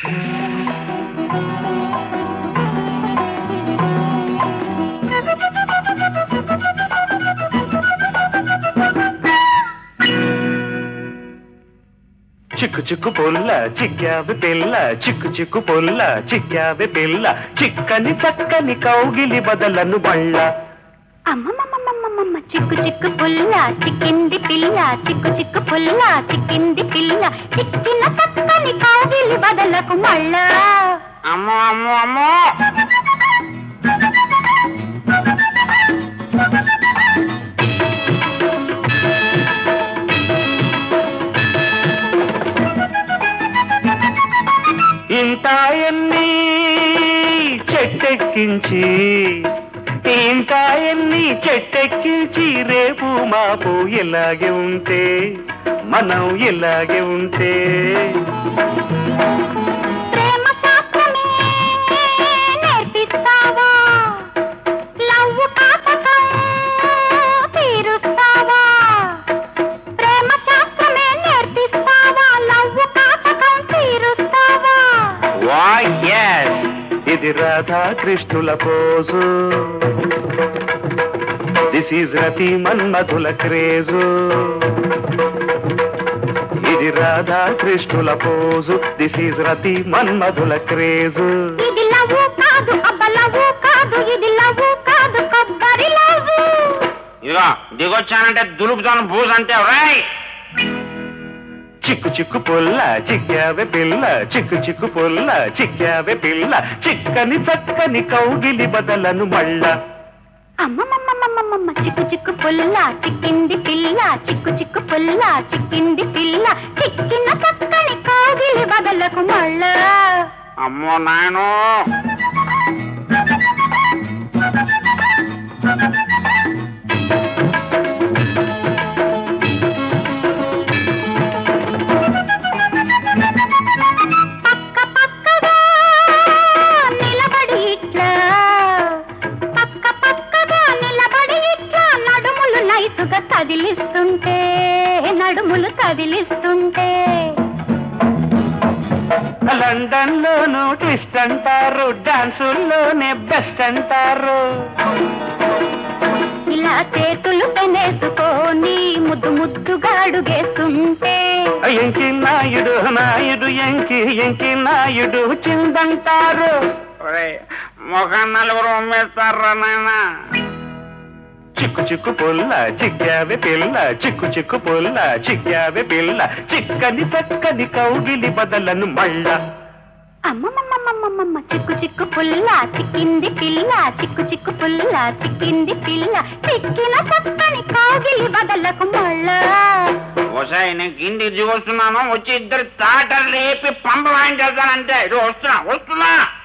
చిక్కు చిక్కు పొల్ల చిక్కావి పిల్ల చిక్కు చిక్కు పొల్ల చిక్కావి పిల్ల చిక్కని చక్కని కౌగిలి బదలను బళ్ళ అమ్మమ్మమ్మమ్మమ్మమ్మ చిక్కు చిక్కు పుల్ల చిక్కింది పిల్ల చిక్కు చిక్కు పుల్ల చిక్కింది పిల్ల చిక్కిన చక్కని కాగిలి బదలకు మళ్ళా అమ్మో అమ్మో అమ్మో ఇంతాయన్ని చెట్టెక్కించి ఇంతాయన్ని చెట్టెక్కించి రేపు మాపు ఇలాగే ఉంటే మనం ఇలాగే ఉంటే ప్రేమ శాస్త్రమే నేర్పిస్తావా లవ్వు కాటకం తీరుస్తావా ప్రేమ శాస్త్రమే నేర్పిస్తావా లవ్వు కాటకం తీరుస్తావా వాయ్ yes ఇది రాధా కృష్ణుల పోజు దిస్ ఈజ్ రతి మన్మధుల క్రేజు ఇది రాధా కృష్ణుల పోజు దిస్ ఈజ్ రతి మన్మధుల క్రేజు ఇది లవ్వు కాదు అబ్బ లవ్వు కాదు ఇది లవ్వు కాదు కొబ్బరి లవ్వు ఇదిగో దిగొచ్చానంటే దులుపుతాను బూజ్ అంటే రాయ్ చిక్కు చిక్కు పొల్ల చిక్కావే పిల్ల చిక్కు చిక్కు పొల్ల చిక్కావే పిల్ల చిక్కని చక్కని కౌగిలి బదలను మళ్ళా అమ్మమ్మమ్మమ్మమ్మమ్మ చిక్కు చిక్కు పుల్ల చిక్కింది పిల్ల చిక్కు చిక్కు పుల్ల చిక్కింది పిల్ల చిక్కిన చక్కని కోగిలి బదలకు మళ్ళా అమ్మో నాయనో పక్క పక్కగా నిలబడి ఇట్లా పక్క పక్కగా నిలబడి ఇట్లా నడుములు నైసుగా కదిలిస్తుంటే నడుములు కదిలిస్తుంటే లండన్ లోను ట్విస్ట్ అంటారు డాన్సుల్లోనే బెస్ట్ అంటారు ఇలా చేతులు పెనేసుకొని ముద్దు ముద్దుగా అడుగేస్తుంటే ఎంకి నాయుడు నాయుడు ఎంకి ఎంకి నాయుడు చిందంటారు ఒరేయ్, ముఖాన్ని నలుగురు ఉమ్మేస్తారా నాయనా చిక్కు చిక్కు పొల్ల చిక్కావే పిల్ల చిక్కు చిక్కు పొల్ల చిక్కావే పిల్ల చిక్కని చక్కని కౌగిలి బదలను మళ్ళా అమ్మమ్మమ్మమ్మమ్మమ్మ చిక్కు చిక్కు పుల్ల చిక్కింది పిల్ల చిక్కు చిక్కు పుల్ల చిక్కింది పిల్ల చిక్కిన చక్కని కోగిలి బదలకు మళ్ళా ఒకసారి నేను కిందికి దిగొస్తున్నాను వచ్చి ఇద్దరు తాటలు లేపి పంప వాయించేస్తానంటే ఇది వస్తున్నా వస్తున్నా